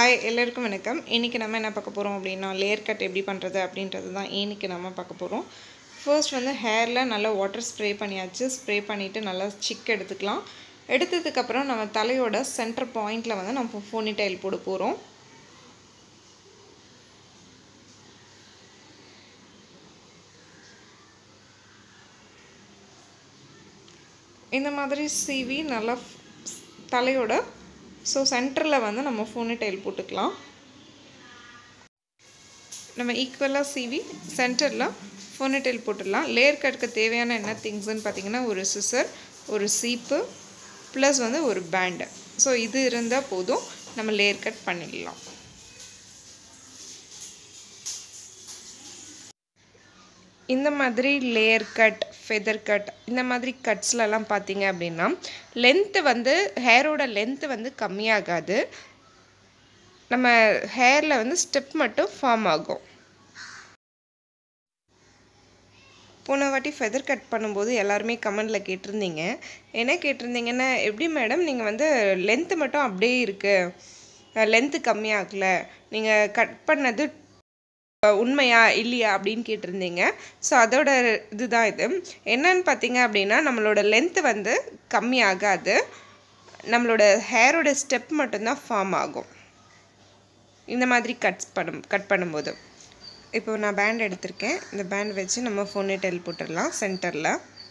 hi எல்லாருக்கும் வணக்கம் இன்றைக்கி நம்ம என்ன பார்க்க போகிறோம் அப்படின்னா லேயர் கட் எப்படி பண்ணுறது அப்படின்றது தான் இன்றைக்கி நம்ம பார்க்க போகிறோம் ஃபர்ஸ்ட் வந்து ஹேரில் நல்லா வாட்டர் ஸ்ப்ரே பண்ணியாச்சு ஸ்ப்ரே பண்ணிவிட்டு நல்லா சிக் எடுத்துக்கலாம் எடுத்ததுக்கப்புறம் நம்ம தலையோட சென்டர் பாயிண்டில் வந்து நம்ம ஃபோனி டைல் போட போகிறோம் இந்த மாதிரி சீவி நல்லா தலையோட ஸோ சென்டரில் வந்து நம்ம ஃபோனி டைல் போட்டுக்கலாம் நம்ம ஈக்குவலாக சீவி சென்டரில் ஃபோனி டைல் போட்டுடலாம் லேயர் கட்டுக்கு தேவையான என்ன திங்ஸ்ன்னு பார்த்தீங்கன்னா ஒரு சிசர் ஒரு சீப்பு ப்ளஸ் வந்து ஒரு பேண்டு ஸோ இது இருந்தால் போதும் நம்ம லேயர் கட் பண்ணிடலாம் இந்த மாதிரி லேயர் கட் ஃபெதர் கட் இந்த மாதிரி கட்ஸ்லலாம் பார்த்தீங்க அப்படின்னா லென்த்து வந்து ஹேரோட லென்த்து வந்து கம்மியாகாது நம்ம ஹேரில் வந்து ஸ்டெப் மட்டும் ஃபார்ம் ஆகும் போன வாட்டி ஃபெதர் கட் பண்ணும்போது எல்லாருமே கமெண்டில் கேட்டிருந்தீங்க என்ன கேட்டிருந்தீங்கன்னா எப்படி மேடம் நீங்கள் வந்து லென்த்து மட்டும் அப்படியே இருக்குது லென்த்து கம்மியாகல நீங்கள் கட் பண்ணது உண்மையா இல்லையா அப்படின்னு கேட்டிருந்தீங்க ஸோ அதோட இதுதான் இது என்னன்னு பார்த்தீங்க அப்படின்னா நம்மளோட லென்த்து வந்து கம்மி ஆகாது நம்மளோட ஹேரோட ஸ்டெப் மட்டும்தான் ஃபார்ம் ஆகும் இந்த மாதிரி கட்ஸ் பண்ணும் கட் பண்ணும்போது இப்போ நான் பேண்ட் எடுத்திருக்கேன் இந்த பேண்ட் வச்சு நம்ம ஃபோனே டெல் போட்டுடலாம் சென்டரில்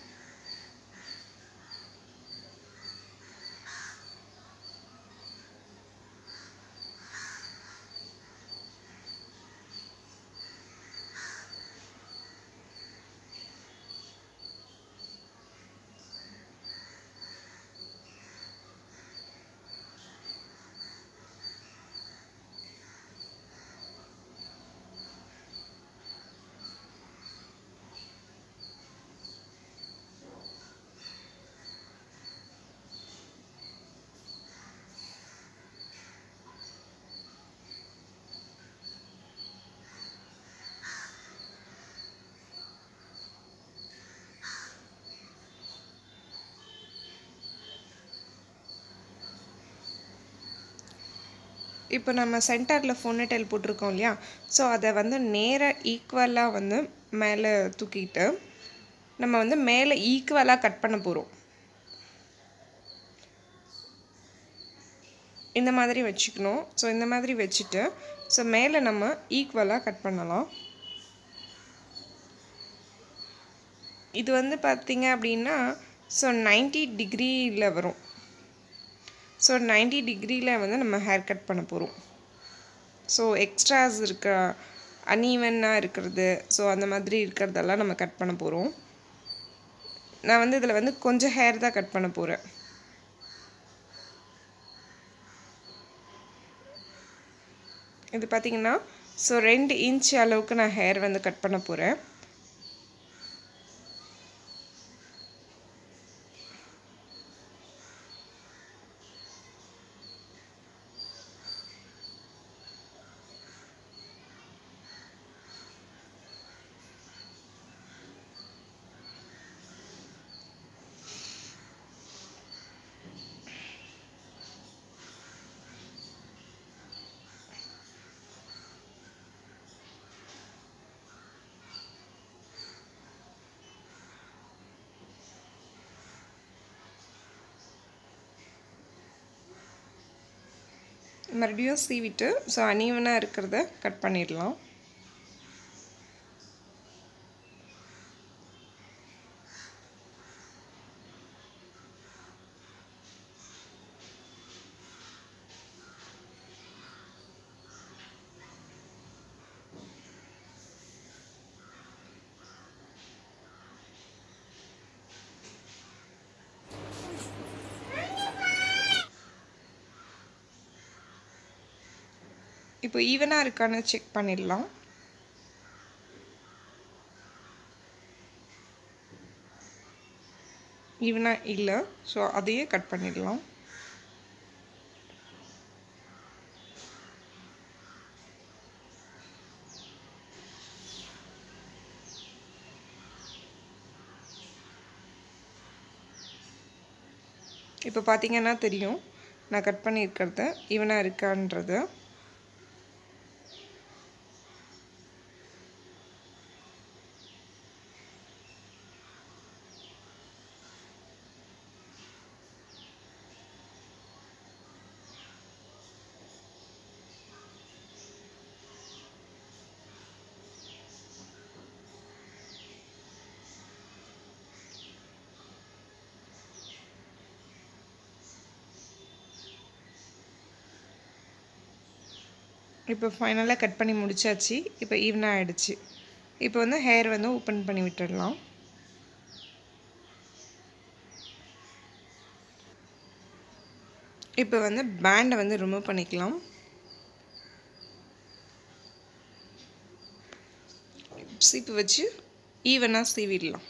இப்போ நம்ம சென்டரில் ஃபோனடைல் போட்டிருக்கோம் இல்லையா ஸோ அதை வந்து நேராக ஈக்குவலாக வந்து மேலே தூக்கிட்டு நம்ம வந்து மேலே ஈக்குவலாக கட் பண்ண போகிறோம் இந்த மாதிரி வச்சுக்கணும் ஸோ இந்த மாதிரி வச்சுட்டு ஸோ மேலே நம்ம ஈக்குவலாக கட் பண்ணலாம் இது வந்து பார்த்திங்க அப்படின்னா ஸோ நைன்டி டிகிரியில் வரும் ஸோ நைன்டி டிகிரியில் வந்து நம்ம ஹேர் கட் பண்ண போகிறோம் ஸோ எக்ஸ்ட்ராஸ் இருக்க அன்ஈவனாக இருக்கிறது ஸோ அந்த மாதிரி இருக்கிறதெல்லாம் நம்ம கட் பண்ண போகிறோம் நான் வந்து இதில் வந்து கொஞ்சம் ஹேர் தான் கட் பண்ண போகிறேன் இது பார்த்திங்கன்னா ஸோ ரெண்டு இன்ச் அளவுக்கு நான் ஹேர் வந்து கட் பண்ண போகிறேன் மறுபடியும் சீவிட்டு ஸோ அனீவனாக இருக்கிறத கட் பண்ணிடலாம் இப்போ ஈவனாக இருக்கான்னு செக் பண்ணிடலாம் ஈவனாக இல்லை ஸோ அதையே கட் பண்ணிடலாம் இப்போ பார்த்தீங்கன்னா தெரியும் நான் கட் பண்ணியிருக்கிறது ஈவனாக இருக்கான்றது இப்போ ஃபைனலாக கட் பண்ணி முடிச்சாச்சு இப்போ ஈவனாக ஆகிடுச்சு இப்போ வந்து ஹேர் வந்து ஓப்பன் பண்ணி விட்டுடலாம் இப்போ வந்து பேண்டை வந்து ரிமூவ் பண்ணிக்கலாம் சீப்பு வச்சு ஈவனாக சீவிடலாம்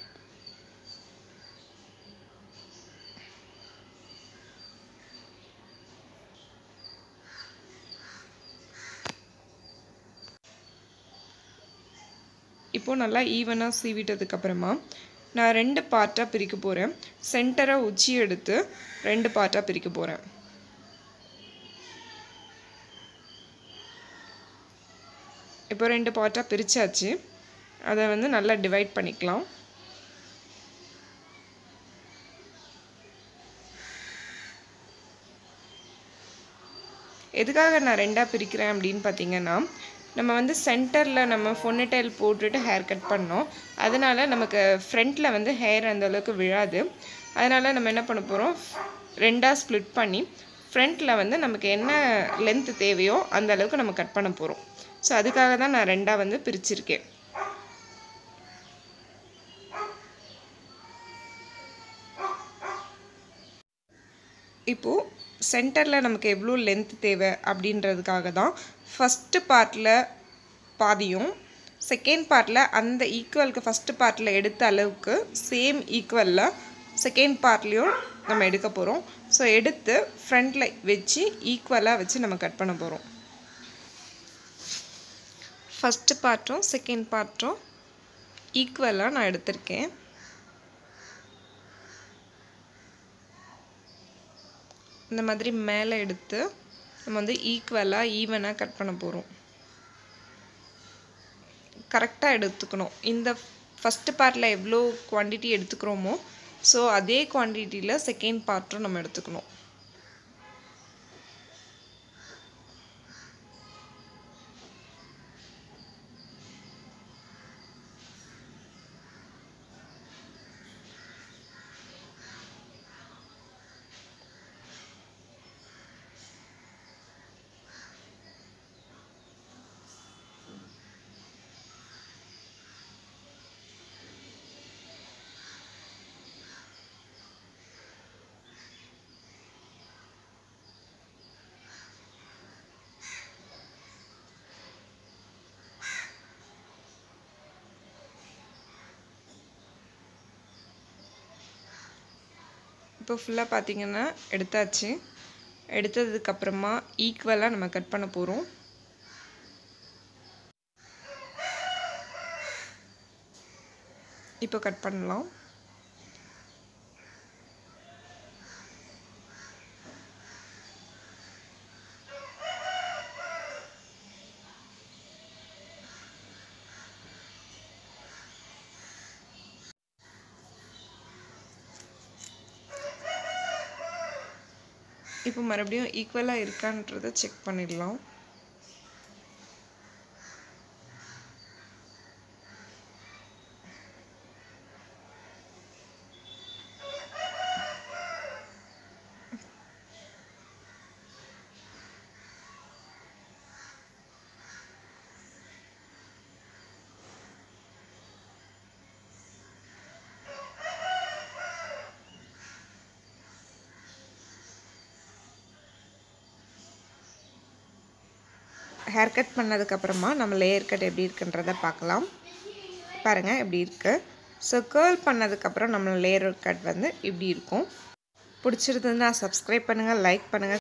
இப்போது நல்லா ஈவனாக சீவிட்டதுக்கப்புறமா நான் ரெண்டு பார்ட்டாக பிரிக்க போகிறேன் சென்டராக உச்சி எடுத்து ரெண்டு பார்ட்டாக பிரிக்க போகிறேன் இப்போ ரெண்டு பார்ட்டாக பிரித்தாச்சு அதை வந்து நல்லா டிவைட் பண்ணிக்கலாம் எதுக்காக நான் ரெண்டாக பிரிக்கிறேன் அப்படின்னு பார்த்தீங்கன்னா நம்ம வந்து சென்டரில் நம்ம பொன்னிடைல் போட்டுட்டு ஹேர் கட் பண்ணோம் அதனால் நமக்கு ஃப்ரண்ட்டில் வந்து ஹேர் அந்த அளவுக்கு விழாது அதனால் நம்ம என்ன பண்ண போகிறோம் ரெண்டாக ஸ்ப்ளிட் பண்ணி ஃப்ரண்ட்டில் வந்து நமக்கு என்ன லென்த்து தேவையோ அந்த அளவுக்கு நம்ம கட் பண்ண போகிறோம் ஸோ அதுக்காக தான் நான் ரெண்டாக வந்து பிரிச்சிருக்கேன் இப்போது சென்டரில் நமக்கு எவ்வளோ லென்த் தேவை அப்படின்றதுக்காக தான் ஃபஸ்ட்டு பார்ட்டில் பாதியும் செகண்ட் பார்ட்டில் அந்த ஈக்குவலுக்கு ஃபஸ்ட்டு பார்ட்டில் எடுத்த அளவுக்கு சேம் ஈக்குவலில் செகண்ட் பார்ட்லேயும் நம்ம எடுக்க போகிறோம் ஸோ எடுத்து ஃப்ரண்டில் வச்சு ஈக்குவலாக வச்சு நம்ம கட் பண்ண போகிறோம் ஃபஸ்ட்டு பார்ட்டும் செகண்ட் பார்ட்டும் ஈக்குவலாக நான் எடுத்திருக்கேன் இந்த மாதிரி மேலே எடுத்து நம்ம வந்து ஈக்குவலாக ஈவனாக கட் பண்ண போகிறோம் கரெக்டாக எடுத்துக்கணும் இந்த ஃபஸ்ட்டு பார்ட்டில் எவ்வளோ குவான்டிட்டி எடுத்துக்கிறோமோ ஸோ அதே குவான்டிட்டியில் செகண்ட் பார்ட்டும் நம்ம எடுத்துக்கணும் இப்போ ஃபுல்லாக பார்த்தீங்கன்னா எடுத்தாச்சு எடுத்ததுக்கப்புறமா ஈக்குவலாக நம்ம கட் பண்ண போகிறோம் இப்போ கட் பண்ணலாம் இப்போ மறுபடியும் ஈக்குவலாக இருக்கான்றதை செக் பண்ணிடலாம் ஹேர் கட் பண்ணதுக்கப்புறமா நம்ம லேயர் கட் எப்படி இருக்குன்றதை பார்க்கலாம் பாருங்கள் எப்படி இருக்குது ஸோ கேர்ள் பண்ணதுக்கப்புறம் நம்ம லேயர் கட் வந்து இப்படி இருக்கும் பிடிச்சிருந்ததுன்னா சப்ஸ்கிரைப் பண்ணுங்கள் லைக் பண்ணுங்கள்